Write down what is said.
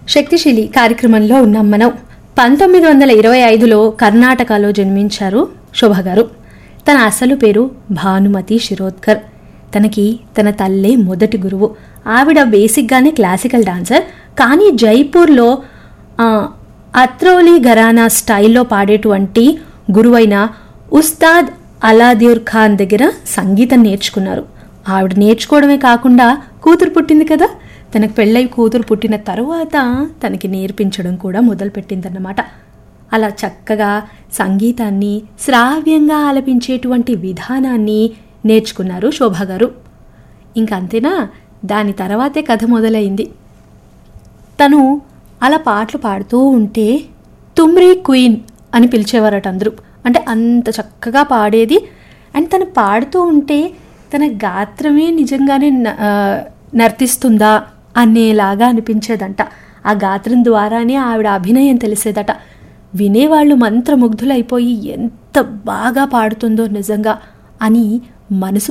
శక్తిశీలి కార్యక్రమంలో ఉన్నాం మనం పంతొమ్మిది వందల ఇరవై ఐదులో కర్ణాటకలో జన్మించారు శోభ గారు తన అసలు పేరు భానుమతి శిరోద్కర్ తనకి తన తల్లే మొదటి గురువు ఆవిడ బేసిక్గానే క్లాసికల్ డాన్సర్ కానీ జైపూర్లో ఆ, అత్రోలి ఘరానా స్టైల్లో పాడేటువంటి గురువైన ఉస్తాద్ అలాదీర్ ఖాన్ దగ్గర సంగీతం నేర్చుకున్నారు ఆవిడ నేర్చుకోవడమే కాకుండా కూతురు పుట్టింది కదా తనకు పెళ్ళై కూతురు పుట్టిన తరువాత తనకి నేర్పించడం కూడా మొదలుపెట్టిందన్నమాట అలా చక్కగా సంగీతాన్ని శ్రావ్యంగా ఆలపించేటువంటి విధానాన్ని నేర్చుకున్నారు శోభా గారు ఇంకంతేనా దాని తర్వాతే కథ మొదలైంది తను అలా పాటలు పాడుతూ ఉంటే తుమ్రీ క్వీన్ అని పిలిచేవారట అందరూ అంటే అంత చక్కగా పాడేది అండ్ తను పాడుతూ ఉంటే తన గాత్రమే నిజంగానే న- ఆ, నర్తిస్తుందా అనేలాగా అనిపించేదంట ఆ గాత్రం ద్వారానే ఆవిడ అభినయం తెలిసేదట వినేవాళ్ళు మంత్రముగ్ధులైపోయి ఎంత బాగా పాడుతుందో నిజంగా అని మనసు